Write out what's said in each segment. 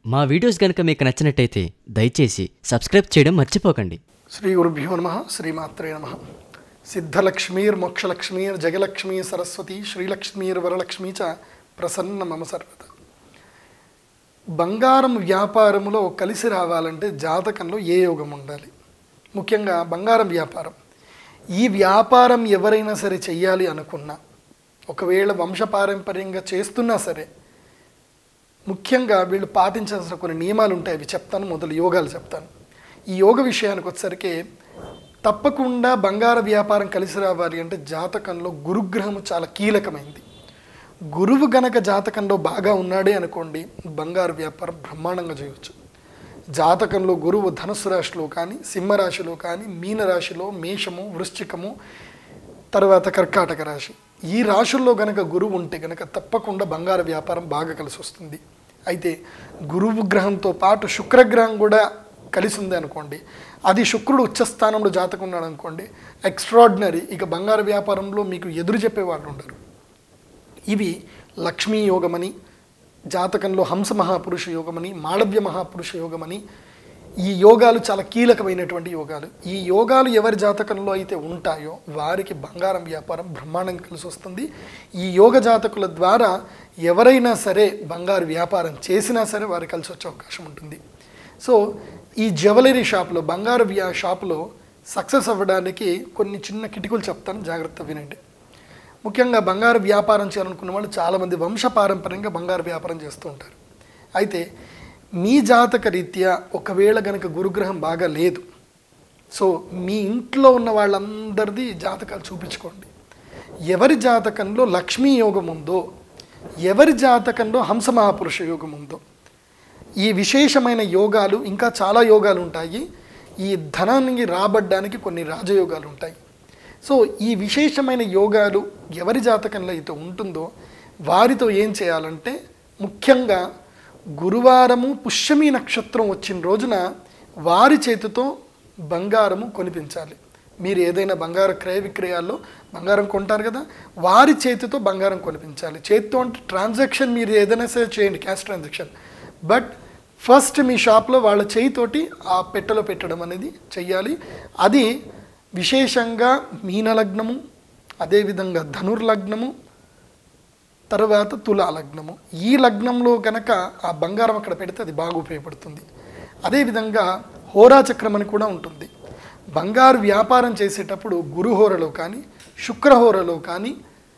మా వీడియోస్ గనుక మీకు నచ్చినట్టయితే దయచేసి సబ్స్క్రైబ్ చేయడం మర్చిపోకండి శ్రీ గురుభ్యో నమ శ్రీమాత్రే నమ సిద్ధలక్ష్మీర్ మోక్షలక్ష్మీర్ జగలక్ష్మీ సరస్వతి శ్రీలక్ష్మీర్ వరలక్ష్మీ చ ప్రసన్న మమ సర్వత బంగారం వ్యాపారములో కలిసి రావాలంటే జాతకంలో ఏ యోగం ఉండాలి ముఖ్యంగా బంగారం వ్యాపారం ఈ వ్యాపారం ఎవరైనా సరే చెయ్యాలి అనుకున్నా ఒకవేళ వంశపారంపర్యంగా చేస్తున్నా సరే ముఖ్యంగా వీళ్ళు పాటించాల్సిన కొన్ని నియమాలు ఉంటాయి అవి చెప్తాను మొదలు యోగాలు చెప్తాను ఈ యోగ విషయానికి వచ్చేసరికి తప్పకుండా బంగార వ్యాపారం కలిసి రావాలి అంటే జాతకంలో గురుగ్రహము చాలా కీలకమైంది గురువు గనక జాతకంలో బాగా ఉన్నాడే అనుకోండి బంగారు వ్యాపారం బ్రహ్మాండంగా చేయవచ్చు జాతకంలో గురువు ధనుసు రాశిలో కానీ సింహరాశిలో కానీ మీనరాశిలో మేషము వృశ్చికము తర్వాత కర్కాటక రాశి ఈ రాశుల్లో గనక గురువు ఉంటే గనక తప్పకుండా బంగారు వ్యాపారం బాగా కలిసి వస్తుంది అయితే గురువు గ్రహంతో పాటు శుక్రగ్రహం కూడా కలిసి ఉంది అనుకోండి అది శుక్రుడు ఉచ్చస్థానంలో జాతకం ఉన్నాడు అనుకోండి ఎక్స్ట్రాడినరీ ఇక బంగారు వ్యాపారంలో మీకు ఎదురు చెప్పే వాళ్ళు ఉండరు ఇవి లక్ష్మీ యోగమని జాతకంలో హంస మహాపురుష యోగమని మాళవ్య మహాపురుష యోగమని ఈ యోగాలు చాలా కీలకమైనటువంటి యోగాలు ఈ యోగాలు ఎవరి జాతకంలో అయితే ఉంటాయో వారికి బంగారం వ్యాపారం బ్రహ్మాండంగా కలిసి వస్తుంది ఈ యోగ జాతకుల ద్వారా ఎవరైనా సరే బంగారు వ్యాపారం చేసినా సరే వారికి కలిసి వచ్చే అవకాశం ఉంటుంది సో ఈ జ్యువెలరీ షాప్లో బంగారు వ్యా షాపులో సక్సెస్ అవ్వడానికి కొన్ని చిన్న కిటికలు చెప్తాను జాగ్రత్త వినండి ముఖ్యంగా బంగారు వ్యాపారం చేయాలనుకున్న వాళ్ళు చాలామంది వంశపారంపర్యంగా బంగారు వ్యాపారం చేస్తూ ఉంటారు అయితే మీ జాతక రీత్యా ఒకవేళ గనక గురుగ్రహం బాగా లేదు సో మీ ఇంట్లో ఉన్న వాళ్ళందరిది జాతకాలు చూపించుకోండి ఎవరి జాతకంలో లక్ష్మీ యోగం ఉందో ఎవరి జాతకంలో హంస మహాపురుష యోగం ఉందో ఈ విశేషమైన యోగాలు ఇంకా చాలా యోగాలు ఉంటాయి ఈ ధనాన్ని రాబడ్డానికి కొన్ని రాజయోగాలు ఉంటాయి సో ఈ విశేషమైన యోగాలు ఎవరి జాతకంలో అయితే ఉంటుందో వారితో ఏం చేయాలంటే ముఖ్యంగా గురువారము పుష్యమి నక్షత్రం వచ్చిన రోజున వారి చేతితో బంగారము కొనిపించాలి మీరు ఏదైనా బంగారు క్రయ విక్రయాల్లో బంగారం కొంటారు కదా వారి చేతితో బంగారం కొనిపించాలి చేతితో అంటే ట్రాన్సాక్షన్ మీరు ఏదైనా సరే చేయండి క్యాష్ ట్రాన్సాక్షన్ బట్ ఫస్ట్ మీ షాప్లో వాళ్ళ చేయితోటి ఆ పెట్టెలో పెట్టడం అనేది చెయ్యాలి అది విశేషంగా మీన లగ్నము అదేవిధంగా ధనుర్లగ్నము తర్వాత తులా లగ్నము ఈ లగ్నంలో కనుక ఆ బంగారం అక్కడ పెడితే అది బాగా ఉపయోగపడుతుంది అదేవిధంగా హోరాచక్రం అని కూడా ఉంటుంది బంగారు వ్యాపారం చేసేటప్పుడు గురుహోరలో కానీ శుక్రహోరలో కానీ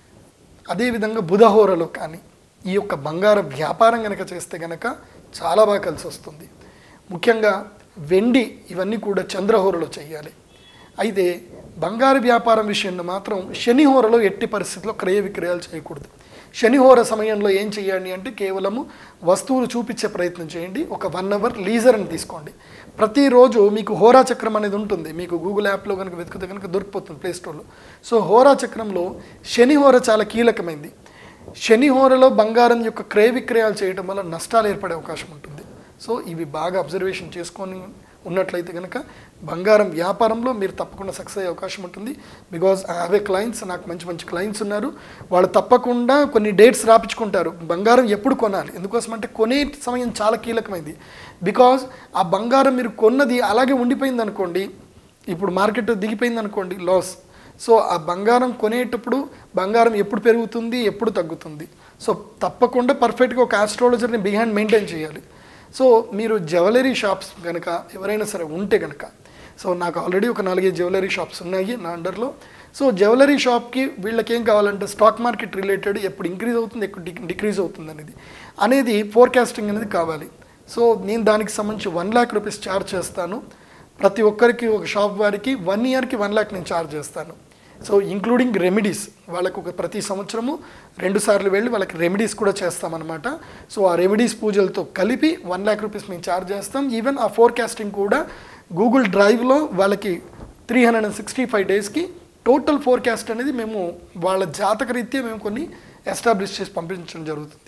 అదేవిధంగా బుధహోరలో కానీ ఈ యొక్క బంగారు వ్యాపారం కనుక చేస్తే కనుక చాలా బాగా కలిసి వస్తుంది ముఖ్యంగా వెండి ఇవన్నీ కూడా చంద్రహోరలో చేయాలి అయితే బంగారు వ్యాపారం విషయంలో మాత్రం శనిహోరలో ఎట్టి పరిస్థితుల్లో క్రయ విక్రయాలు చేయకూడదు శనిహోర సమయంలో ఏం చేయండి అంటే కేవలము వస్తువులు చూపించే ప్రయత్నం చేయండి ఒక వన్ అవర్ లీజర్ని తీసుకోండి ప్రతిరోజు మీకు హోరా చక్రం అనేది ఉంటుంది మీకు గూగుల్ యాప్లో కనుక వెతికితే కనుక దొరికిపోతుంది ప్లే స్టోర్లో సో హోరా చక్రంలో శనిహోర చాలా కీలకమైంది శనిహోరలో బంగారం యొక్క క్రయ విక్రయాలు చేయడం వల్ల నష్టాలు ఏర్పడే అవకాశం ఉంటుంది సో ఇవి బాగా అబ్జర్వేషన్ చేసుకొని ఉన్నట్లయితే కనుక బంగారం వ్యాపారంలో మీరు తప్పకుండా సక్సెస్ అయ్యే అవకాశం ఉంటుంది because I have a clients నాకు మంచి మంచి క్లయింట్స్ ఉన్నారు వాళ్ళు తప్పకుండా కొన్ని డేట్స్ రాపించుకుంటారు బంగారం ఎప్పుడు కొనాలి ఎందుకోసం అంటే కొనే సమయం చాలా కీలకమైంది బికాజ్ ఆ బంగారం మీరు కొన్నది అలాగే ఉండిపోయింది అనుకోండి ఇప్పుడు మార్కెట్ దిగిపోయింది అనుకోండి లాస్ సో ఆ బంగారం కొనేటప్పుడు బంగారం ఎప్పుడు పెరుగుతుంది ఎప్పుడు తగ్గుతుంది సో తప్పకుండా పర్ఫెక్ట్గా ఒక ఆస్ట్రాలజర్ని బిహైండ్ మెయింటైన్ చేయాలి సో మీరు జ్యువెలరీ షాప్స్ కనుక ఎవరైనా సరే ఉంటే కనుక సో నాకు ఆల్రెడీ ఒక నాలుగైదు జ్యువెలరీ షాప్స్ ఉన్నాయి నా అండర్లో సో జ్యువెలరీ షాప్కి వీళ్ళకి ఏం కావాలంటే స్టాక్ మార్కెట్ రిలేటెడ్ ఎప్పుడు ఇంక్రీజ్ అవుతుంది ఎప్పుడు డిక్రీజ్ అవుతుంది అనేది అనేది ఫోర్కాస్టింగ్ అనేది కావాలి సో నేను దానికి సంబంధించి వన్ ల్యాక్ రూపీస్ ఛార్జ్ చేస్తాను ప్రతి ఒక్కరికి ఒక షాప్ వారికి వన్ ఇయర్కి వన్ ల్యాక్ నేను ఛార్జ్ చేస్తాను సో ఇంక్లూడింగ్ రెమెడీస్ వాళ్ళకు ఒక ప్రతి సంవత్సరము రెండు సార్లు వెళ్ళి వాళ్ళకి రెమెడీస్ కూడా చేస్తామన్నమాట సో ఆ రెమెడీస్ పూజలతో కలిపి వన్ ల్యాక్ రూపీస్ మేము ఛార్జ్ చేస్తాం ఈవెన్ ఆ ఫోర్కాస్టింగ్ కూడా గూగుల్ డ్రైవ్లో వాళ్ళకి three hundred and sixty five డేస్కి టోటల్ ఫోర్కాస్ట్ అనేది మేము వాళ్ళ జాతక రీత్యా మేము కొన్ని ఎస్టాబ్లిష్ చేసి పంపించడం జరుగుతుంది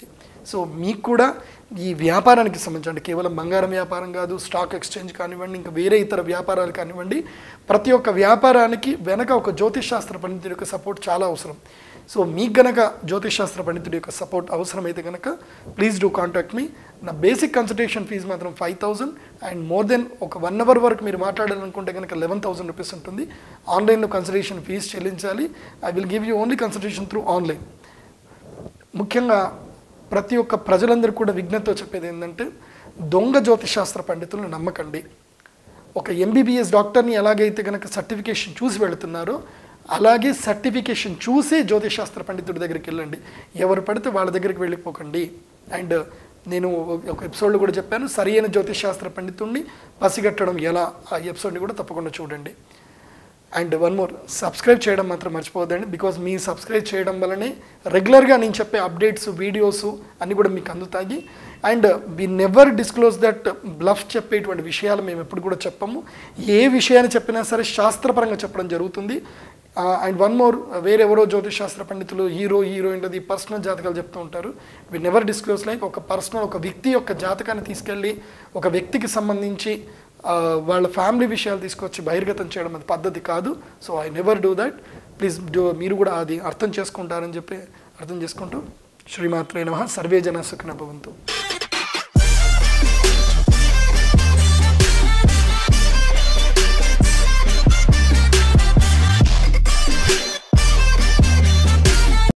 సో మీకు కూడా ఈ వ్యాపారానికి సంబంధించి అంటే కేవలం బంగారం వ్యాపారం కాదు స్టాక్ ఎక్స్చేంజ్ కానివ్వండి ఇంకా వేరే ఇతర వ్యాపారాలు కానివ్వండి ప్రతి ఒక్క వ్యాపారానికి వెనక ఒక జ్యోతిష్ శాస్త్ర పండితుడి యొక్క సపోర్ట్ చాలా అవసరం సో మీకు గనక జ్యోతిష్ శాస్త్ర పండితుడి యొక్క సపోర్ట్ అవసరమైతే కనుక ప్లీజ్ డూ కాంటాక్ట్ మీ నా బేసిక్ కన్సల్టేషన్ ఫీజు మాత్రం five thousand and more then ఒక వన్ అవర్ వరకు మీరు మాట్లాడాలనుకుంటే కనుక లెవెన్ థౌసండ్ రూపీస్ ఉంటుంది ఆన్లైన్లో కన్సల్టేషన్ ఫీజు చెల్లించాలి I will give you only consultation through online ముఖ్యంగా ప్రతి ఒక్క ప్రజలందరూ కూడా విజ్ఞతతో చెప్పేది ఏంటంటే దొంగ జ్యోతిశాస్త్ర పండితులను నమ్మకండి ఒక ఎంబీబీఎస్ డాక్టర్ని ఎలాగైతే కనుక సర్టిఫికేషన్ చూసి వెళుతున్నారో అలాగే సర్టిఫికేషన్ చూసి జ్యోతిశాస్త్ర పండితుడి దగ్గరికి వెళ్ళండి ఎవరు పడితే వాళ్ళ దగ్గరికి వెళ్ళిపోకండి అండ్ నేను ఒక ఎపిసోడ్లో కూడా చెప్పాను సరైన జ్యోతిశాస్త్ర పండితుడిని పసిగట్టడం ఎలా ఆ ఎపిసోడ్ని కూడా తప్పకుండా చూడండి అండ్ వన్ మోర్ సబ్స్క్రైబ్ చేయడం మాత్రం మర్చిపోవద్దండి బికాజ్ మీ సబ్స్క్రైబ్ చేయడం వల్లనే రెగ్యులర్గా నేను చెప్పే అప్డేట్స్ వీడియోస్ అన్నీ కూడా మీకు అందుతాయి and we never disclose that bluff చెప్పేటువంటి విషయాలు మేము ఎప్పుడు కూడా చెప్పము ఏ విషయాన్ని చెప్పినా సరే శాస్త్రపరంగా చెప్పడం జరుగుతుంది అండ్ వన్ మోర్ వేరెవరో జ్యోతిష్ శాస్త్ర పండితులు హీరో హీరోయిన్ అది పర్సనల్ జాతకాలు చెప్తూ ఉంటారు వి నెవర్ డిస్క్లోజ్ లైక్ ఒక పర్సనల్ ఒక వ్యక్తి యొక్క జాతకాన్ని తీసుకెళ్ళి ఒక వ్యక్తికి సంబంధించి ఆ, వాళ్ళ ఫ్యామిలీ విషయాలు తీసుకొచ్చి బహిర్గతం చేయడం అది పద్ధతి కాదు so I never do that please do మీరు కూడా అది అర్థం చేసుకుంటారని చెప్పి అర్థం చేసుకుంటూ శ్రీమాత్రే నమ సర్వే జన సుఖిన భవంతు